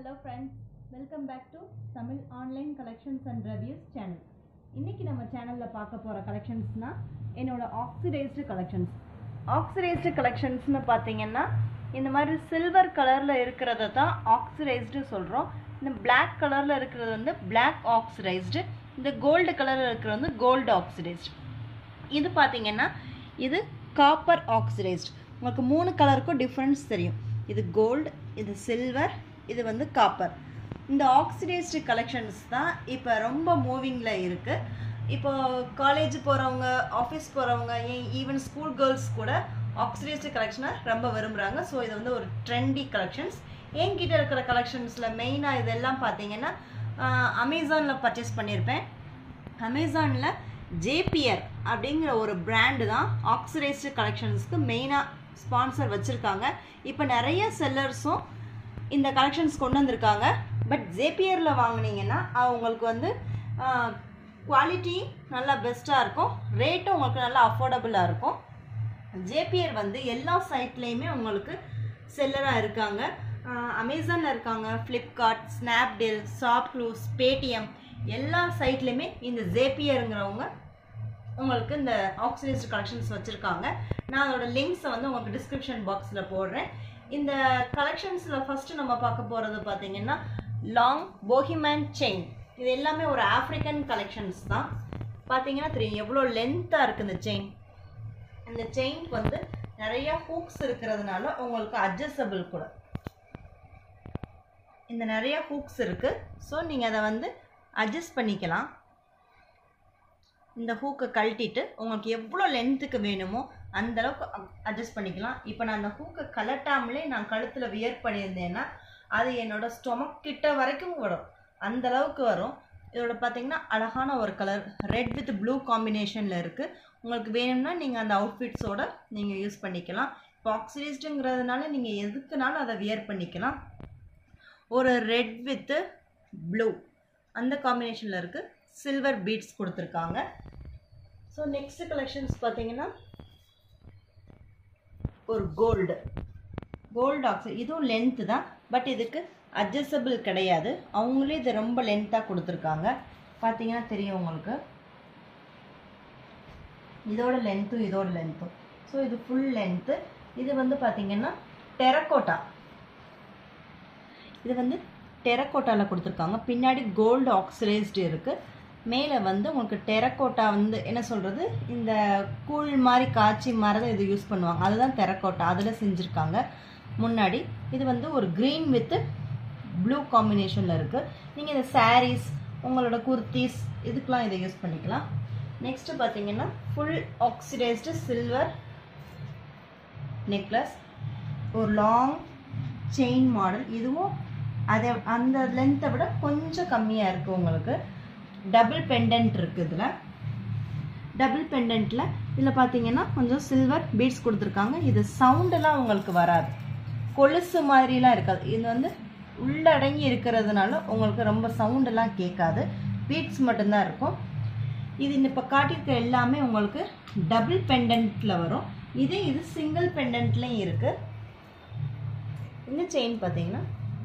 hello friends welcome back to Tamil online collections and reviews channel இன்னைக்கு நம்ம சேனலில் பார்க்க போகிற கலெக்ஷன்ஸ்னால் என்னோட ஆக்சிடைஸ்டு கலெக்ஷன்ஸ் ஆக்சிடைஸ்டு கலெக்ஷன்ஸ்னு பார்த்தீங்கன்னா இந்த மாதிரி சில்வர் கலரில் இருக்கிறத தான் ஆக்சிடைஸ்டு சொல்கிறோம் இந்த Black கலரில் இருக்கிறது வந்து Black ஆக்சிடைஸ்டு இந்த கோல்டு கலரில் இருக்கிறது வந்து கோல்டு ஆக்சிடைஸ்டு இது பார்த்தீங்கன்னா இது காப்பர் ஆக்சிடைஸ்ட் உங்களுக்கு மூணு கலருக்கும் டிஃப்ரென்ஸ் தெரியும் இது கோல்டு இது சில்வர் இது வந்து காப்பர் இந்த ஆக்சிடைஸ்டு கலெக்ஷன்ஸ் தான் இப்போ ரொம்ப மூவிங்கில் இருக்குது இப்போ காலேஜ் போகிறவங்க ஆஃபீஸ் போகிறவங்க ஈவன் ஸ்கூல் கேர்ள்ஸ் கூட ஆக்சிடைஸ்டு கலெக்ஷனை ரொம்ப விரும்புகிறாங்க ஸோ இது வந்து ஒரு ட்ரெண்டி கலெக்ஷன்ஸ் என்கிட்ட இருக்கிற கலெக்ஷன்ஸில் மெயினாக இதெல்லாம் பார்த்தீங்கன்னா அமேசானில் பர்ச்சேஸ் பண்ணியிருப்பேன் அமேசானில் ஜேபிஆர் அப்படிங்கிற ஒரு பிராண்டு தான் ஆக்சிடைஸ்டு கலெக்ஷன்ஸ்க்கு மெயினாக ஸ்பான்சர் வச்சுருக்காங்க இப்போ நிறைய செல்லர்ஸும் இந்த கலெக்ஷன்ஸ் கொண்டு வந்திருக்காங்க பட் ஜேபிஆரில் வாங்குனீங்கன்னா அவங்களுக்கு வந்து குவாலிட்டி நல்லா பெஸ்ட்டாக இருக்கும் ரேட்டும் உங்களுக்கு நல்லா அஃபோர்டபுளாக இருக்கும் ஜேபிஆர் வந்து எல்லா சைட்லேயுமே உங்களுக்கு செல்லராக இருக்காங்க அமேசானில் இருக்காங்க ஃப்ளிப்கார்ட் ஸ்னாப்டீல் ஷாப்க்ளூஸ் பேடிஎம் எல்லா சைட்லேயுமே இந்த ஜேபிஆருங்கிறவங்க உங்களுக்கு இந்த ஆக்சிடைஸ்டு கலெக்ஷன்ஸ் வச்சுருக்காங்க நான் அதோட லிங்க்ஸை வந்து உங்களுக்கு டிஸ்கிரிப்ஷன் பாக்ஸில் போடுறேன் இந்த கலெக்ஷன்ஸில் ஃபஸ்ட்டு நம்ம பார்க்க போகிறது பார்த்தீங்கன்னா லாங் போஹிமேன் செயின் இது எல்லாமே ஒரு ஆஃப்ரிக்கன் கலெக்ஷன்ஸ் தான் பார்த்தீங்கன்னா தெரியும் எவ்வளோ லென்த்தாக இருக்குது இந்த செயின் இந்த செயின்க்கு வந்து நிறைய ஹூக்ஸ் இருக்கிறதுனால உங்களுக்கு அட்ஜஸ்டபிள் கூட இந்த நிறைய ஹூக்ஸ் இருக்குது ஸோ நீங்கள் அதை வந்து அட்ஜஸ்ட் பண்ணிக்கலாம் இந்த ஹூக்கை கழட்டிட்டு உங்களுக்கு எவ்வளோ லென்த்துக்கு வேணுமோ அந்த அளவுக்கு அட்ஜஸ்ட் பண்ணிக்கலாம் இப்போ நான் அந்த ஹூக்கை கலட்டாமலே நான் கழுத்தில் வியர் பண்ணியிருந்தேன்னா அது என்னோட ஸ்டொமக் கிட்ட வரைக்கும் வரும் அந்த அளவுக்கு வரும் இதோட பார்த்தீங்கன்னா அழகான ஒரு கலர் ரெட் வித் ப்ளூ காம்பினேஷனில் இருக்குது உங்களுக்கு வேணும்னா நீங்கள் அந்த அவுட்ஃபிட்ஸோட நீங்கள் யூஸ் பண்ணிக்கலாம் இப்போ ஆக்சிடைஸ்டுங்கிறதுனால நீங்கள் எதுக்குனாலும் அதை வியர் பண்ணிக்கலாம் ஒரு ரெட் வித்து ப்ளூ அந்த காம்பினேஷனில் இருக்குது சில்வர் பீட்ஸ் கொடுத்துருக்காங்க ஸோ நெக்ஸ்ட் கலெக்ஷன்ஸ் பார்த்தீங்கன்னா ஒரு கோல்டு கோல்டு ஆக்சைடு இதுவும் லென்த்து தான் பட் இதுக்கு அட்ஜஸ்டபிள் கிடையாது அவங்களே இது ரொம்ப லென்த்தாக கொடுத்துருக்காங்க பார்த்தீங்கன்னா தெரியும் உங்களுக்கு இதோட லென்த்தும் இதோட லென்த்தும் ஸோ இது ஃபுல் லென்த்து இது வந்து பார்த்தீங்கன்னா டெரக்கோட்டா இது வந்து டெரக்கோட்டாவில் கொடுத்துருக்காங்க பின்னாடி கோல்டு ஆக்சிடைஸ்டு இருக்குது மேலே வந்து உங்களுக்கு டெரக்கோட்டா வந்து என்ன சொல்கிறது இந்த கூழ் மாதிரி காய்ச்சி மரதை இது யூஸ் பண்ணுவாங்க அதுதான் டெரக்கோட்டா அதில் செஞ்சுருக்காங்க முன்னாடி இது வந்து ஒரு க்ரீன் வித்து ப்ளூ காம்பினேஷனில் இருக்குது நீங்கள் இந்த சாரீஸ் உங்களோட குர்த்திஸ் இதுக்கெலாம் இதை யூஸ் பண்ணிக்கலாம் நெக்ஸ்ட்டு பார்த்தீங்கன்னா ஃபுல் ஆக்சிடைஸ்டு சில்வர் நெக்லஸ் ஒரு லாங் செயின் மாடல் இதுவும் அதை அந்த லென்த்தை விட கொஞ்சம் கம்மியாக இருக்குது உங்களுக்கு டபுள் பெண்டன்ட் இருக்குது இதில் டபுள் பெண்டன்ட்டில் இதில் பார்த்தீங்கன்னா கொஞ்சம் சில்வர் பீட்ஸ் கொடுத்துருக்காங்க இது சவுண்டெல்லாம் உங்களுக்கு வராது கொலுசு மாதிரிலாம் இருக்காது இது வந்து உள்ளடங்கி இருக்கிறதுனால உங்களுக்கு ரொம்ப சவுண்டெல்லாம் கேட்காது பீட்ஸ் மட்டும்தான் இருக்கும் இது இப்போ காட்டியிருக்க எல்லாமே உங்களுக்கு டபுள் பெண்டன்ட்டில் வரும் இதே இது சிங்கிள் பெண்டன்ட்லேயும் இருக்குது இந்த செயின் பார்த்தீங்கன்னா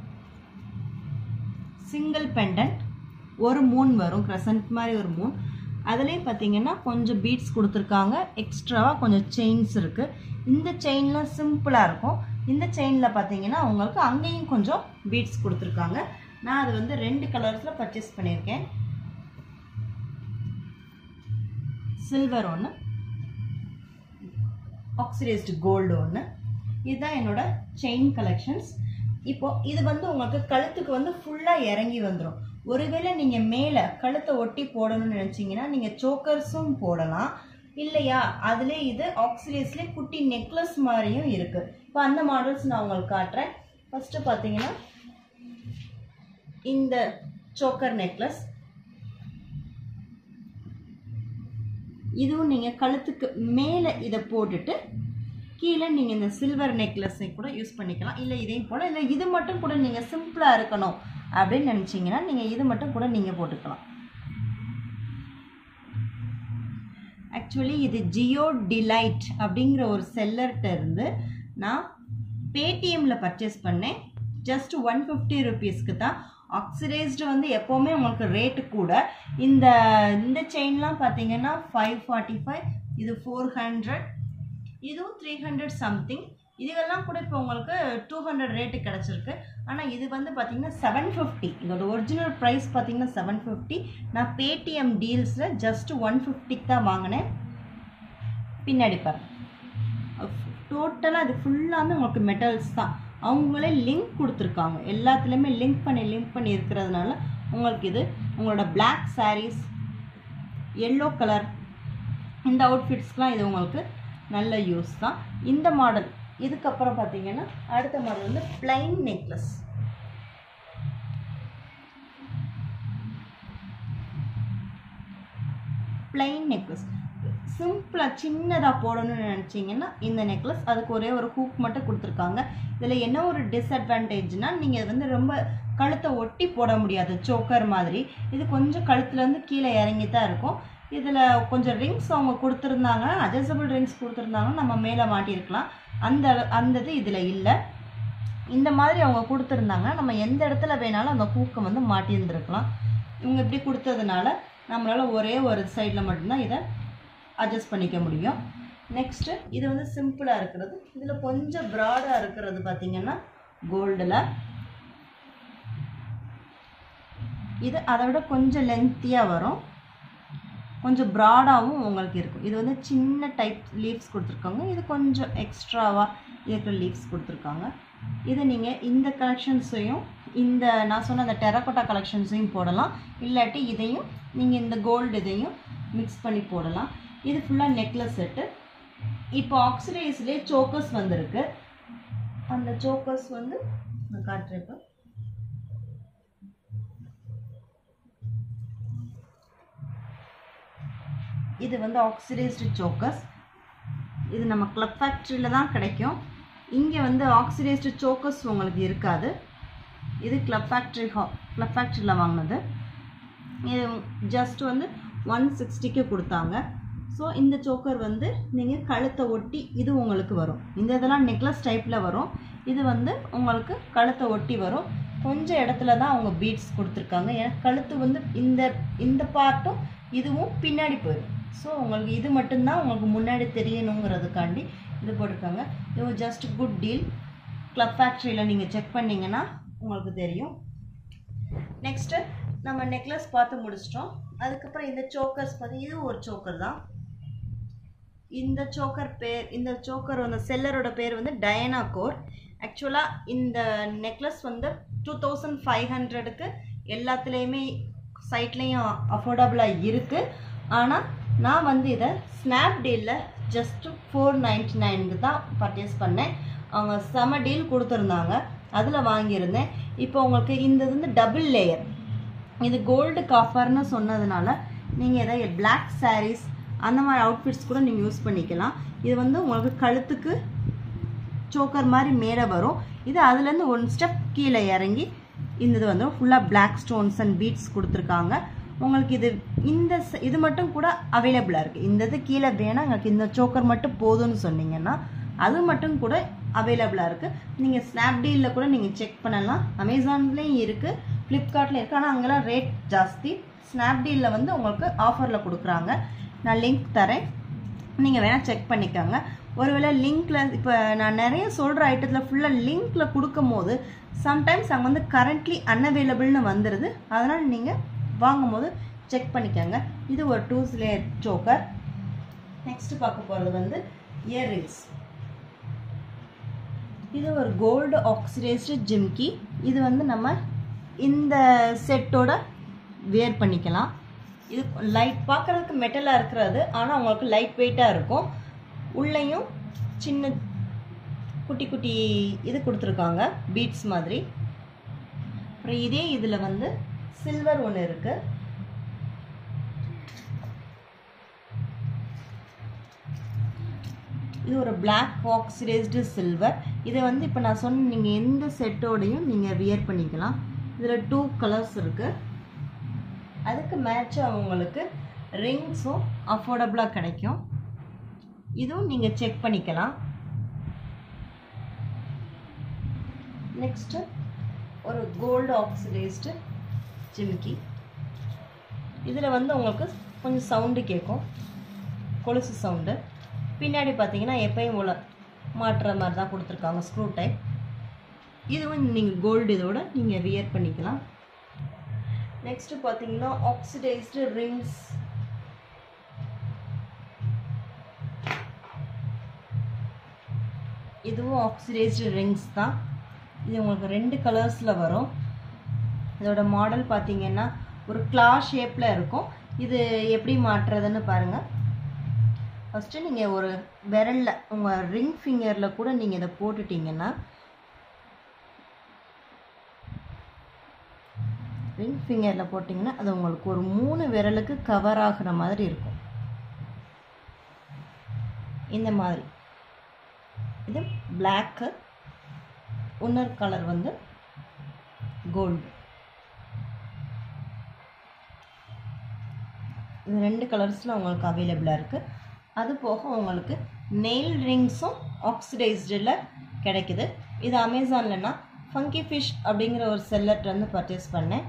சிங்கிள் பெண்டன்ட் ஒரு மூன் வரும் க்ரசன்ட் மாதிரி ஒரு மூன் அதுலேயும் பார்த்தீங்கன்னா கொஞ்சம் பீட்ஸ் கொடுத்துருக்காங்க எக்ஸ்ட்ராவாக கொஞ்சம் செயின்ஸ் இருக்குது இந்த செயின்லாம் சிம்பிளாக இருக்கும் இந்த செயினில் பார்த்தீங்கன்னா உங்களுக்கு அங்கேயும் கொஞ்சம் பீட்ஸ் கொடுத்துருக்காங்க நான் அது வந்து ரெண்டு கலர்ஸில் பர்ச்சேஸ் பண்ணியிருக்கேன் சில்வர் ஒன்று ஆக்சிடைஸ்டு கோல்டு ஒன்று இதுதான் என்னோட செயின் கலெக்ஷன்ஸ் இப்போ இது வந்து உங்களுக்கு கழுத்துக்கு வந்து ஃபுல்லாக இறங்கி வந்துடும் ஒருவேளை நீங்கள் மேலே கழுத்தை ஒட்டி போடணும்னு நினச்சிங்கன்னா நீங்கள் சோக்கர்ஸும் போடலாம் இல்லையா அதிலே இது ஆக்சிடைஸ்லேயே குட்டி நெக்லஸ் மாதிரியும் இருக்குது இப்போ அந்த மாடல்ஸ் நான் உங்களுக்கு காட்டுறேன் ஃபஸ்ட்டு பார்த்தீங்கன்னா இந்த சோக்கர் நெக்லஸ் இதுவும் நீங்கள் கழுத்துக்கு மேலே இதை போட்டுட்டு கீழே நீங்கள் இந்த சில்வர் நெக்லஸை கூட யூஸ் பண்ணிக்கலாம் இல்லை இதையும் போல இல்லை இது மட்டும் கூட நீங்கள் சிம்பிளாக இருக்கணும் அப்படின்னு நினச்சிங்கன்னா நீங்கள் இது மட்டும் கூட நீங்கள் போட்டுக்கலாம் ஆக்சுவலி இது ஜியோ டிலைட் அப்படிங்கிற ஒரு செல்லர்கிட்ட இருந்து நான் பேடிஎம்மில் பர்ச்சேஸ் பண்ணேன் ஜஸ்ட் ஒன் ஃபிஃப்டி ருபீஸ்க்கு தான் ஆக்சிடைஸ்டு வந்து எப்போவுமே உங்களுக்கு ரேட்டு கூட இந்த இந்த செயின்லாம் பார்த்தீங்கன்னா ஃபைவ் ஃபார்ட்டி ஃபைவ் இது ஃபோர் ஹண்ட்ரட் இதுவும் த்ரீ ஹண்ட்ரட் சம்திங் இதுவெல்லாம் கூட இப்போ உங்களுக்கு டூ ஹண்ட்ரட் ரேட்டு கிடச்சிருக்கு ஆனால் இது வந்து பார்த்தீங்கன்னா செவன் ஃபிஃப்டி இதோட ஒரிஜினல் ப்ரைஸ் பார்த்தீங்கன்னா செவன் ஃபிஃப்டி நான் பேடிஎம் டீல்ஸில் ஜஸ்ட் ஒன் ஃபிஃப்டிக்கு தான் வாங்கினேன் பின்னாடி பாருங்க டோட்டலாக அது ஃபுல்லாமே உங்களுக்கு மெட்டல்ஸ் தான் அவங்களே லிங்க் கொடுத்துருக்காங்க எல்லாத்துலேயுமே லிங்க் பண்ணி லிங்க் பண்ணி இருக்கிறதுனால உங்களுக்கு இது உங்களோட Black sarees எல்லோ கலர் இந்த அவுட்ஃபிட்ஸ்லாம் இது உங்களுக்கு நல்ல யூஸ் தான் இந்த மாடல் இதுக்கப்புறம் பார்த்தீங்கன்னா அடுத்த மாடல் வந்து பிளைன் நெக்லஸ் பிளைன் நெக்லஸ் சிம்பிளாக சின்னதாக போடணும்னு நினச்சிங்கன்னா இந்த நெக்லஸ் அதுக்கு ஒரே ஒரு ஹூக் மட்டும் கொடுத்துருக்காங்க இதில் என்ன ஒரு டிஸ்அட்வான்டேஜ்னால் நீங்கள் வந்து ரொம்ப கழுத்தை ஒட்டி போட முடியாது சோக்கர் மாதிரி இது கொஞ்சம் கழுத்துலேருந்து கீழே இறங்கி தான் இருக்கும் இதில் கொஞ்சம் ரிங்ஸ் அவங்க கொடுத்துருந்தாங்க அட்ஜஸ்டபிள் ரிங்ஸ் கொடுத்துருந்தாங்கன்னா நம்ம மேலே மாட்டியிருக்கலாம் அந்த அந்த இது இதில் இல்லை இந்த மாதிரி அவங்க கொடுத்துருந்தாங்க நம்ம எந்த இடத்துல வேணாலும் அந்த ஹூக்கை வந்து மாட்டியிருந்துருக்கலாம் இவங்க இப்படி கொடுத்ததுனால நம்மளால் ஒரே ஒரு சைடில் மட்டும்தான் இதை அட்ஜஸ்ட் பண்ணிக்க முடியும் நெக்ஸ்ட்டு இது வந்து சிம்பிளாக இருக்கிறது இதில் கொஞ்சம் ப்ராடாக இருக்கிறது பார்த்தீங்கன்னா கோல்டில் இது அதை விட கொஞ்சம் லென்த்தியாக வரும் கொஞ்சம் ப்ராடாகவும் உங்களுக்கு இருக்கும் இது வந்து சின்ன டைப் லீவ்ஸ் கொடுத்துருக்காங்க இது கொஞ்சம் எக்ஸ்ட்ராவாக இருக்கிற லீவ்ஸ் கொடுத்துருக்காங்க இது நீங்கள் இந்த கலெக்ஷன்ஸையும் இந்த நான் சொன்ன அந்த டெரக்கோட்டா கலெக்ஷன்ஸையும் போடலாம் இல்லாட்டி இதையும் நீங்கள் இந்த கோல்டு இதையும் மிக்ஸ் பண்ணி போடலாம் இது ஃபுல்லாக நெக்லஸ் செட்டு இப்போ ஆக்சிடைஸ்லேயே சோக்கர்ஸ் வந்திருக்கு அந்த சோக்கர்ஸ் வந்து நான் காட்டுறேன் இப்போ இது வந்து ஆக்சிடைஸ்டு சோக்கர்ஸ் இது நம்ம கிளப் ஃபேக்ட்ரியில் தான் கிடைக்கும் இங்கே வந்து ஆக்சிடைஸ்டு சோக்கர்ஸ் உங்களுக்கு இருக்காது இது கிளப் ஃபேக்ட்ரி ஹா கிளப் ஃபேக்ட்ரியில் வாங்கினது இது ஜஸ்ட் வந்து ஒன் சிக்ஸ்டிக்கு கொடுத்தாங்க ஸோ இந்த சோக்கர் வந்து நீங்கள் கழுத்தை ஒட்டி இது உங்களுக்கு வரும் இந்த இதெல்லாம் நெக்லஸ் டைப்பில் வரும் இது வந்து உங்களுக்கு கழுத்தை ஒட்டி வரும் கொஞ்சம் இடத்துல தான் அவங்க பீட்ஸ் கொடுத்துருக்காங்க ஏன்னா கழுத்து வந்து இந்த இந்த பார்ட்டும் இதுவும் பின்னாடி போயிடும் ஸோ உங்களுக்கு இது மட்டும்தான் உங்களுக்கு முன்னாடி தெரியணுங்கிறதுக்காண்டி இது போட்டிருக்காங்க இது ஜஸ்ட் குட் டீல் கிளப் ஃபேக்ட்ரியில் நீங்கள் செக் பண்ணிங்கன்னா உங்களுக்கு தெரியும் நெக்ஸ்ட்டு நம்ம நெக்லஸ் பார்த்து முடிச்சிட்டோம் அதுக்கப்புறம் இந்த சோக்கர்ஸ் பார்த்து இது ஒரு சோக்கர் தான் இந்த சோக்கர் பேர் இந்த சோக்கர் அந்த செல்லரோட பேர் வந்து டயனா கோர் ஆக்சுவலாக இந்த நெக்லஸ் வந்து டூ தௌசண்ட் ஃபைவ் ஹண்ட்ரடுக்கு எல்லாத்துலேயுமே சைட்லேயும் அஃபோர்டபுளாக இருக்குது ஆனால் நான் வந்து இதை ஸ்னாப்டீலில் ஜஸ்ட் ஃபோர் நைன்டி நைனுக்கு தான் பர்ச்சேஸ் பண்ணேன் அவங்க செம டீல் கொடுத்துருந்தாங்க அதில் வாங்கியிருந்தேன் இப்போ உங்களுக்கு இந்த இது வந்து டபுள் லேயர் இது கோல்டு காஃபர்னு சொன்னதுனால நீங்கள் எதாவது பிளாக் sarees அந்த மாதிரி அவுட்ஃபிட்ஸ் கூட நீங்கள் யூஸ் பண்ணிக்கலாம் இது வந்து உங்களுக்கு கழுத்துக்கு சோக்கர் மாதிரி மேலே வரும் இது அதுலேருந்து ஒன் ஸ்டெப் கீழே இறங்கி இந்த இது வந்து ஃபுல்லாக பிளாக் ஸ்டோன்ஸ் அண்ட் பீட்ஸ் கொடுத்துருக்காங்க உங்களுக்கு இது இந்த ச- இது மட்டும் கூட அவைலபிளாக இருக்குது இந்த இது கீழே வேணால் உங்களுக்கு இந்த சோக்கர் மட்டும் போதும்னு சொன்னீங்கன்னா அது மட்டும் கூட அவைலபிளாக இருக்குது நீங்கள் ஸ்னாப்டீலில் கூட நீங்கள் செக் பண்ணலாம் அமேசான்லேயும் இருக்குது ஃப்ளிப்கார்ட்லேயும் இருக்குது ஆனால் அங்கெல்லாம் ரேட் ஜாஸ்தி ஸ்னாப்டீலில் வந்து உங்களுக்கு ஆஃபரில் கொடுக்குறாங்க நான் லிங்க் தரேன் நீங்கள் வேணால் செக் பண்ணிக்கோங்க ஒருவேளை லிங்க்ல இப்போ நான் நிறைய சொல்கிற ஐட்டத்தில் ஃபுல்லாக லிங்க்ல கொடுக்கும் போது சம்டைம்ஸ் அங்கே வந்து கரண்ட்லி அன்அவைலபிள்னு வந்துடுது அதனால் நீங்கள் வாங்கும் போது செக் பண்ணிக்கோங்க இது ஒரு டூ லேயர் சோக்கர் நெக்ஸ்ட் பார்க்க போகிறது வந்து இயர்ரிங்ஸ் இது ஒரு கோல்டு ஆக்சிடைஸ்டு ஜிம்கி இது வந்து நம்ம இந்த செட்டோட வேர் பண்ணிக்கலாம் இது லைட் பார்க்குறதுக்கு மெட்டலாக இருக்கிறது ஆனால் உங்களுக்கு லைட் வெயிட்டாக இருக்கும் உள்ளேயும் சின்ன குட்டி குட்டி இது கொடுத்துருக்காங்க பீட்ஸ் மாதிரி அப்புறம் இதே இதில் வந்து சில்வர் ஒன்று இருக்குது இது ஒரு Black ஆக்சிடைஸ்டு சில்வர் இதை வந்து இப்போ நான் சொன்ன நீங்கள் எந்த செட்டோடையும் நீங்கள் வியர் பண்ணிக்கலாம் இதில் டூ கலர்ஸ் இருக்குது அதுக்கு மேட்சாக உங்களுக்கு ரிங்ஸும் அஃபோர்டபுளாக கிடைக்கும் இதுவும் நீங்கள் செக் பண்ணிக்கலாம் நெக்ஸ்ட்டு ஒரு கோல்டு ஆக்சிடைஸ்டு ஜிமிக்கி இதில் வந்து உங்களுக்கு கொஞ்சம் சவுண்டு கேட்கும் கொலுசு சவுண்டு பின்னாடி பார்த்தீங்கன்னா எப்பயும் போல் மாட்டுற மாதிரி தான் கொடுத்துருக்காங்க ஸ்க்ரூ டைப் இதுவும் நீங்கள் கோல்டு இதோட நீங்கள் வியர் பண்ணிக்கலாம் நெக்ஸ்ட்டு பார்த்தீங்கன்னா ஆக்சிடைஸ்டு ரிங்ஸ் இதுவும் ஆக்சிடைஸ்டு ரிங்ஸ் தான் இது உங்களுக்கு ரெண்டு கலர்ஸில் வரும் இதோட மாடல் பார்த்தீங்கன்னா ஒரு கிளா ஷேப்பில் இருக்கும் இது எப்படி மாட்டுறதுன்னு பாருங்கள் ஃபஸ்ட்டு நீங்கள் ஒரு விரலில் உங்கள் ரிங் ஃபிங்கரில் கூட நீங்கள் இதை போட்டுட்டீங்கன்னா ரிங் ஃபிங்கரில் போட்டிங்கன்னா அது உங்களுக்கு ஒரு மூணு விரலுக்கு கவர் ஆகுற மாதிரி இருக்கும் இந்த மாதிரி இது பிளாக்கு இன்னொரு கலர் வந்து கோல்டு இது ரெண்டு கலர்ஸில் உங்களுக்கு அவைலபிளாக இருக்குது அது போக உங்களுக்கு நெயில் ரிங்ஸும் ஆக்சிடைஸ்டில் கிடைக்குது இது அமேசான்லனா ஃபங்கி ஃபிஷ் அப்படிங்கிற ஒரு செல்லர்ட் வந்து பர்ச்சேஸ் பண்ணேன்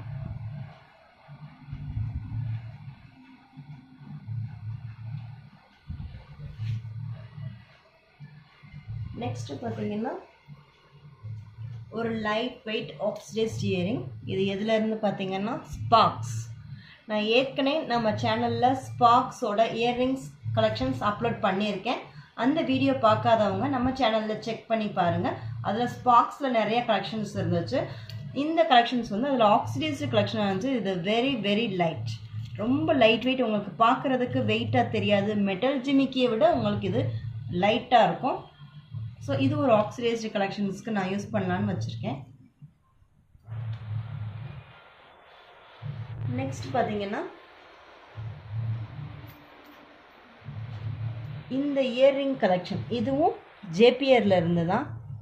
நெக்ஸ்ட் பார்த்தீங்கன்னா ஒரு லைட் வெயிட் ஆக்சிடைஸ்ட் இயரிங் இது எதுலேருந்து பார்த்தீங்கன்னா ஸ்பார்க்ஸ் நான் ஏற்கனவே நம்ம சேனலில் ஸ்பார்க்ஸோட இயர்ரிங்ஸ் கலெக்ஷன்ஸ் அப்லோட் பண்ணியிருக்கேன் அந்த வீடியோ பார்க்காதவங்க நம்ம சேனலில் செக் பண்ணி பாருங்கள் அதில் ஸ்பார்க்ஸில் நிறைய கலெக்ஷன்ஸ் இருந்துச்சு இந்த கலெக்ஷன்ஸ் வந்து அதில் ஆக்சிடைஸ்டு கலெக்ஷன் வந்து இது வெரி வெரி லைட் ரொம்ப லைட் வெயிட் உங்களுக்கு பார்க்குறதுக்கு வெயிட்டாக தெரியாது மெட்டல் ஜிமிக்கியை விட உங்களுக்கு இது லைட்டாக இருக்கும் ஸோ இது ஒரு ஆக்சிடைஸ்டு கலெக்ஷன்ஸ்க்கு நான் யூஸ் பண்ணலான்னு வச்சுருக்கேன் நெக்ஸ்ட் பார்த்தீங்கன்னா இந்த இயர்ரிங் கலெக்ஷன் இதுவும் ஜேபிஆர்ல இருந்து தான்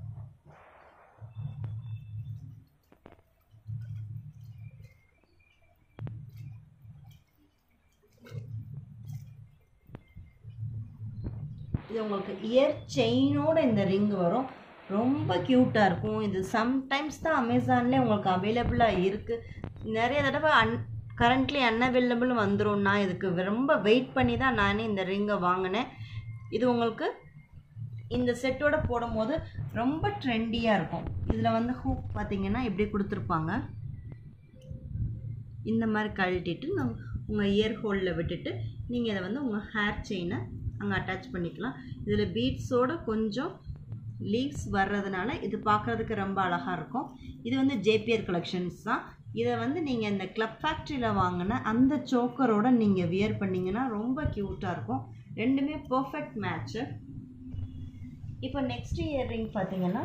இது உங்களுக்கு இயர் செயினோட இந்த ரிங் வரும் ரொம்ப க்யூட்டாக இருக்கும் இது சம்டைம்ஸ் தான் அமேசான்லேயே உங்களுக்கு அவைலபிளாக இருக்குது நிறைய தடவை அன் கரண்ட்லி அன்அவைலபிள் வந்துடும் நான் இதுக்கு ரொம்ப வெயிட் பண்ணி தான் நானே இந்த ரிங்கை வாங்கினேன் இது உங்களுக்கு இந்த செட்டோட போடும்போது ரொம்ப ட்ரெண்டியாக இருக்கும் இதில் வந்து ஹூக் பார்த்தீங்கன்னா இப்படி கொடுத்துருப்பாங்க இந்த மாதிரி கழட்டிட்டு நம்ம உங்கள் இயர் ஹோலில் விட்டுட்டு நீங்கள் இதை வந்து உங்கள் ஹேர் செயினை அங்கே அட்டாச் பண்ணிக்கலாம் இதில் பீட்ஸோட கொஞ்சம் லீவ்ஸ் வர்றதுனால இது பார்க்குறதுக்கு ரொம்ப அழகாக இருக்கும் இது வந்து ஜேபிஆர் கலெக்ஷன்ஸ் தான் இதை வந்து நீங்கள் இந்த கிளப் ஃபேக்ட்ரியில் வாங்கின அந்த சோக்கரோட நீங்கள் வியர் பண்ணிங்கன்னா ரொம்ப க்யூட்டாக இருக்கும் ரெண்டுமே பர்ஃபெக்ட் மேட்ச்சு இப்போ நெக்ஸ்ட் இயர்ரிங் பார்த்தீங்கன்னா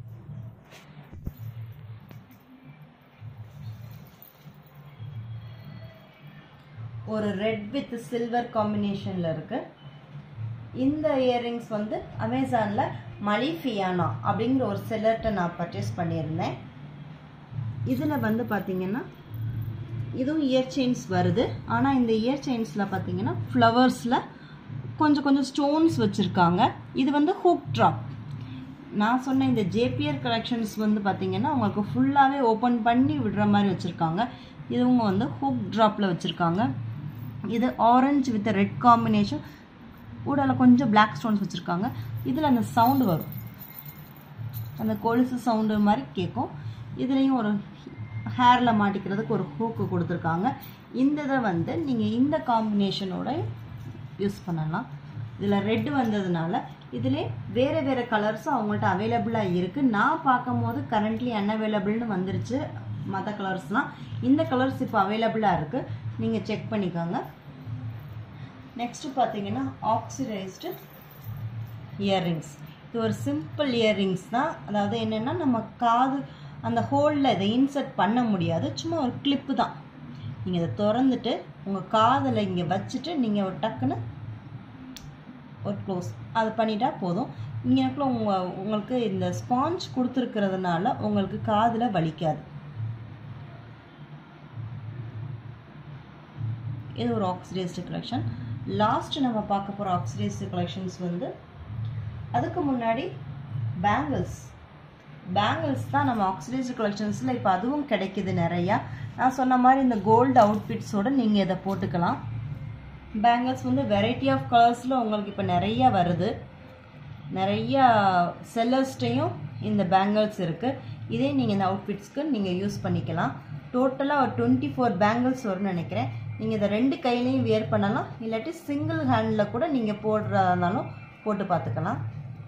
ஒரு ரெட் வித் சில்வர் காம்பினேஷனில் இருக்குது இந்த இயர்ரிங்ஸ் வந்து அமேசானில் மலிஃபியானா அப்படிங்கிற ஒரு செல்லர்ட்டை நான் பர்ச்சேஸ் பண்ணியிருந்தேன் இதில் வந்து பார்த்தீங்கன்னா இதுவும் இயர் செயின்ஸ் வருது ஆனால் இந்த இயர் செயின்ஸில் பார்த்தீங்கன்னா ஃப்ளவர்ஸில் கொஞ்சம் கொஞ்சம் ஸ்டோன்ஸ் வச்சுருக்காங்க இது வந்து ஹூக் ட்ராப் நான் சொன்ன இந்த ஜேபிஆர் கலெக்ஷன்ஸ் வந்து பார்த்தீங்கன்னா உங்களுக்கு ஃபுல்லாகவே ஓப்பன் பண்ணி விடுற மாதிரி வச்சுருக்காங்க இதுவங்க வந்து ஹூக் ட்ராப்பில் வச்சுருக்காங்க இது ஆரஞ்சு வித் ரெட் காம்பினேஷன் ஊடால கொஞ்சம் பிளாக் ஸ்டோன்ஸ் வச்சுருக்காங்க இதில் அந்த சவுண்டு வரும் அந்த கொலுசு சவுண்டு மாதிரி கேட்கும் இதுலேயும் ஒரு ஹேரில் மாட்டிக்கிறதுக்கு ஒரு ஹூக்கு கொடுத்துருக்காங்க இந்த இதை வந்து நீங்கள் இந்த காம்பினேஷனோட யூஸ் பண்ணலாம் இதில் ரெட் வந்ததுனால இதிலே வேறு வேறு கலர்ஸும் அவங்கள்ட்ட அவைலபிளாக இருக்குது நான் பார்க்கும் போது கரண்ட்லி அன்அவைலபிள்னு வந்துருச்சு மற்ற கலர்ஸ்லாம் இந்த கலர்ஸ் இப்போ அவைலபிளாக இருக்குது நீங்கள் செக் பண்ணிக்கோங்க நெக்ஸ்ட்டு பார்த்தீங்கன்னா ஆக்சிடைஸ்டு இயர்ரிங்ஸ் இது ஒரு சிம்பிள் இயர்ரிங்ஸ் தான் அதாவது என்னென்னா நம்ம காது அந்த ஹோலில் இதை இன்சர்ட் பண்ண முடியாது சும்மா ஒரு கிளிப்பு தான் நீங்கள் இதை திறந்துட்டு உங்கள் காதில் இங்கே வச்சுட்டு நீங்கள் ஒரு டக்குன்னு ஒரு க்ளோஸ் அது பண்ணிட்டா போதும் இங்கேக்குள்ள உங்கள் உங்களுக்கு இந்த ஸ்பாஞ்ச் கொடுத்துருக்கிறதுனால உங்களுக்கு காதில் வலிக்காது இது ஒரு ஆக்சிடைஸ்டு கலெக்ஷன் லாஸ்ட் நம்ம பார்க்க போகிற ஆக்சிடைஸ்டு கலெக்ஷன்ஸ் வந்து அதுக்கு முன்னாடி பேங்கிள்ஸ் பேங்கிள்ஸ் தான் நம்ம ஆக்சிடைஸ்டு கலெக்ஷன்ஸில் இப்போ அதுவும் கிடைக்குது நிறையா நான் சொன்ன மாதிரி இந்த கோல்டு அவுட்ஃபிட்ஸோடு நீங்கள் இதை போட்டுக்கலாம் பேங்கிள்ஸ் வந்து வெரைட்டி ஆஃப் கலர்ஸில் உங்களுக்கு இப்போ நிறையா வருது நிறையா செல்லர்ஸ்டையும் இந்த பேங்கிள்ஸ் இருக்குது இதே நீங்கள் இந்த அவுட்ஃபிட்ஸ்க்கு நீங்கள் யூஸ் பண்ணிக்கலாம் டோட்டலாக ஒரு டுவெண்ட்டி ஃபோர் பேங்கிள்ஸ் வரும்னு நினைக்கிறேன் நீங்கள் இதை ரெண்டு கையிலையும் வியர் பண்ணலாம் இல்லாட்டி சிங்கிள் ஹேண்டில் கூட நீங்கள் போடுறதா இருந்தாலும் போட்டு பார்த்துக்கலாம்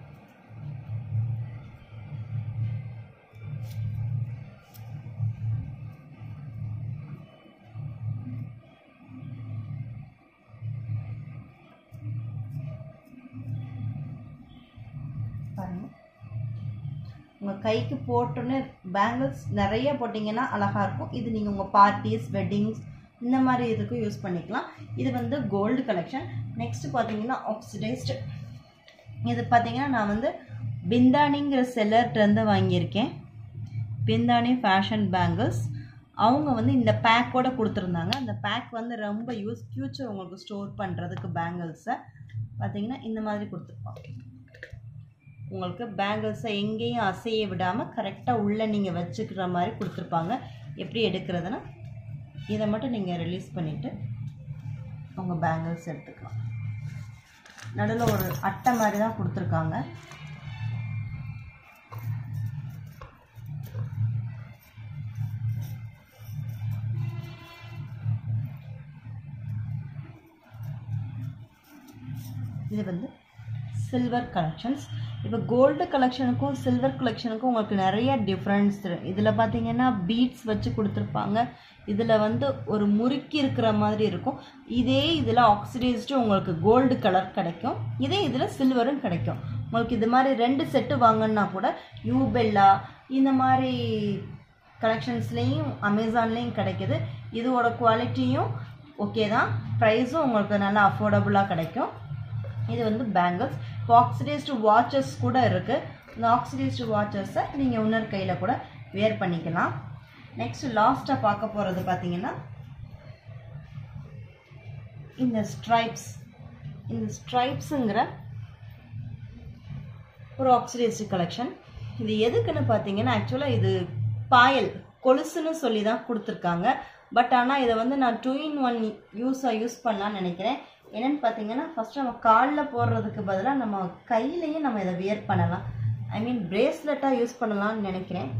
பாருங்க உங்கள் கைக்கு போட்டோன்னே பேங்கிள்ஸ் நிறைய போட்டிங்கன்னா அழகாக இருக்கும் இது நீங்கள் உங்கள் பார்ட்டிஸ் வெட்டிங்ஸ் இந்த மாதிரி இதுக்கும் யூஸ் பண்ணிக்கலாம் இது வந்து கோல்டு கலெக்ஷன் நெக்ஸ்ட் பார்த்தீங்கன்னா ஆக்சிடைஸ்டு இது பார்த்தீங்கன்னா நான் வந்து பிந்தானிங்கிற செல்லர்கிட்டருந்து வாங்கியிருக்கேன் பிந்தானி ஃபேஷன் பேங்கிள்ஸ் அவங்க வந்து இந்த பேக்கோட கொடுத்துருந்தாங்க அந்த பேக் வந்து ரொம்ப யூஸ் ஃப்யூச்சர் உங்களுக்கு ஸ்டோர் பண்ணுறதுக்கு பேங்கிள்ஸை பார்த்தீங்கன்னா இந்த மாதிரி கொடுத்துருப்பாங்க உங்களுக்கு பேங்கிள்ஸை எங்கேயும் அசைய விடாமல் கரெக்டாக உள்ளே நீங்கள் வச்சுக்கிற மாதிரி கொடுத்துருப்பாங்க எப்படி எடுக்கிறதுனா இதை மட்டும் நீங்கள் ரிலீஸ் பண்ணிவிட்டு உங்கள் பேங்கிள்ஸ் எடுத்துக்கலாம் நடுவில் ஒரு அட்டை மாதிரி தான் கொடுத்துருக்காங்க இது வந்து சில்வர் கலெக்ஷன்ஸ் இப்போ கோல்டு கலெக்ஷனுக்கும் சில்வர் கலெக்ஷனுக்கும் உங்களுக்கு நிறைய டிஃப்ரென்ஸ் இதில் பார்த்தீங்கன்னா பீட்ஸ் வச்சு கொடுத்துருப்பாங்க இதில் வந்து ஒரு முறுக்கி இருக்கிற மாதிரி இருக்கும் இதே இதில் ஆக்சிடைஸ்டு உங்களுக்கு கோல்டு கலர் கிடைக்கும் இதே இதில் சில்வரும் கிடைக்கும் உங்களுக்கு இது மாதிரி ரெண்டு செட்டு வாங்கினா கூட யூபெல்லா இந்த மாதிரி கலெக்ஷன்ஸ்லேயும் அமேசான்லேயும் கிடைக்குது இதோட குவாலிட்டியும் ஓகே தான் ப்ரைஸும் உங்களுக்கு நல்லா அஃபோர்டபுளாக கிடைக்கும் இது வந்து பேங்கிள்ஸ் இப்போ ஆக்சிடைஸ்டு வாட்சஸ் கூட இருக்குது இந்த ஆக்சிடைஸ்டு வாட்சஸை நீங்கள் இன்னொரு கையில் கூட வேர் பண்ணிக்கலாம் நெக்ஸ்ட் லாஸ்ட்டாக பார்க்க போகிறது பார்த்தீங்கன்னா இந்த ஸ்ட்ரைப்ஸ் இந்த ஸ்ட்ரைப்ஸுங்கிற ஒரு ஆக்சிடைஸ்டு கலெக்ஷன் இது எதுக்குன்னு பார்த்தீங்கன்னா ஆக்சுவலாக இது பாயல் கொலுசுன்னு சொல்லி தான் கொடுத்துருக்காங்க பட் ஆனால் இதை வந்து நான் டூ இன் ஒன் யூஸாக யூஸ் பண்ணலான்னு நினைக்கிறேன் என்னென்னு பார்த்தீங்கன்னா ஃபஸ்ட்டு நம்ம காலில் போடுறதுக்கு பதிலாக நம்ம கையிலையும் நம்ம இதை வியர் பண்ணலாம் ஐ மீன் பிரேஸ்லெட்டாக யூஸ் பண்ணலாம்னு நினைக்கிறேன்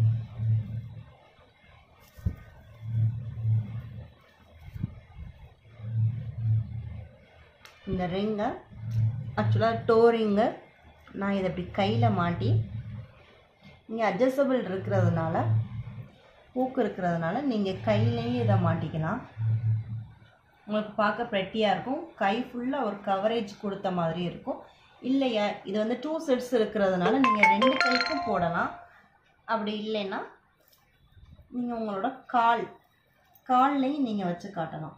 இந்த ரிங்கை ஆக்சுவலாக டோ ரிங்கை நான் இதை இப்படி கையில் மாட்டி இங்கே அட்ஜஸ்டபிள் இருக்கிறதுனால ஊக்கு இருக்கிறதுனால நீங்கள் கையிலையும் இதை மாட்டிக்கலாம் உங்களுக்கு பார்க்க ப்ரெட்டியாக இருக்கும் கை ஃபுல்லாக ஒரு கவரேஜ் கொடுத்த மாதிரி இருக்கும் இல்லையா இது வந்து டூ செட்ஸ் இருக்கிறதுனால நீங்கள் ரெண்டு கைக்கும் போடலாம் அப்படி இல்லைன்னா நீங்கள் உங்களோட கால் கால்லையும் நீங்கள் வச்சு காட்டலாம்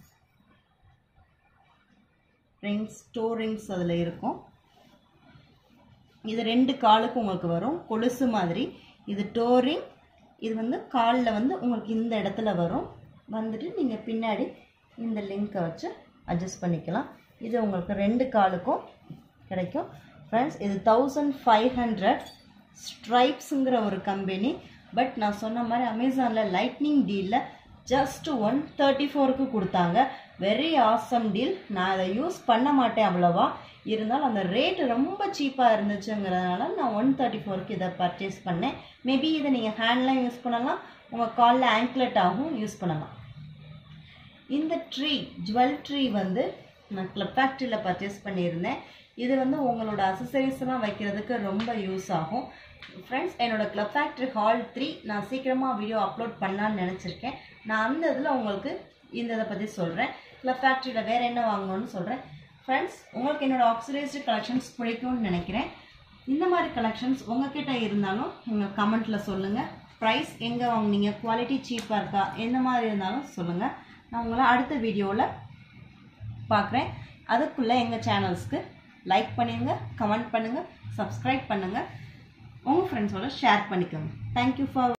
ரிங்ஸ் டூ ரிங்ஸ் அதில் இருக்கும் இது ரெண்டு காலுக்கு உங்களுக்கு வரும் கொலுசு மாதிரி இது டோரிங் இது வந்து காலில் வந்து உங்களுக்கு இந்த இடத்துல வரும் வந்துட்டு நீங்கள் பின்னாடி இந்த லிங்க்கை வச்சு அட்ஜஸ்ட் பண்ணிக்கலாம் இது உங்களுக்கு ரெண்டு காலுக்கும் கிடைக்கும் ஃப்ரெண்ட்ஸ் இது தௌசண்ட் ஃபைவ் ஹண்ட்ரட் ஸ்ட்ரைப்ஸுங்கிற ஒரு கம்பெனி பட் நான் சொன்ன மாதிரி அமேசானில் லைட்னிங் டீலில் ஜஸ்ட் ஒன் தேர்ட்டி ஃபோருக்கு கொடுத்தாங்க வெரி ஆசம் டீல் நான் அதை யூஸ் பண்ண மாட்டேன் அவ்வளோவா இருந்தாலும் அந்த ரேட் ரொம்ப சீப்பாக இருந்துச்சுங்கிறதுனால நான் ஒன் தேர்ட்டி ஃபோருக்கு இதை பர்ச்சேஸ் பண்ணேன் மேபி இதை நீங்கள் ஹேண்ட்லாம் யூஸ் பண்ணலாம் உங்கள் காலில் ஆங்க்லெட்டாகவும் யூஸ் பண்ணலாம் இந்த ட்ரீ ஜுவல் ட்ரீ வந்து நான் கிளப் ஃபேக்ட்ரியில் பர்ச்சேஸ் பண்ணியிருந்தேன் இது வந்து உங்களோட அசசரிஸ்லாம் வைக்கிறதுக்கு ரொம்ப யூஸ் ஆகும் ஃப்ரெண்ட்ஸ் என்னோட கிளப் ஃபேக்ட்ரி ஹால் த்ரீ நான் சீக்கிரமாக வீடியோ அப்லோட் பண்ணலான்னு நினச்சிருக்கேன் நான் அந்த இதில் உங்களுக்கு இந்த இதை பற்றி சொல்கிறேன் கிளப் ஃபேக்ட்ரியில் வேறு என்ன வாங்கணும்னு சொல்கிறேன் ஃப்ரெண்ட்ஸ் உங்களுக்கு என்னோட ஆக்சிடைஸ்டு கலெக்ஷன்ஸ் பிடிக்கும்னு நினைக்கிறேன் இந்த மாதிரி கலெக்ஷன்ஸ் உங்ககிட்ட இருந்தாலும் எங்கள் கமெண்ட்டில் சொல்லுங்கள் ப்ரைஸ் எங்கே வாங்குனீங்க குவாலிட்டி சீப்பாக இருக்கா எந்த மாதிரி இருந்தாலும் சொல்லுங்கள் நான் உங்களை அடுத்த வீடியோவில் பார்க்குறேன் அதுக்குள்ளே எங்கள் சேனல்ஸ்க்கு லைக் பண்ணுங்க கமெண்ட் பண்ணுங்கள் சப்ஸ்கிரைப் பண்ணுங்கள் உங்கள் ஃப்ரெண்ட்ஸோட ஷேர் பண்ணிக்கோங்க தேங்க்யூ ஃபார்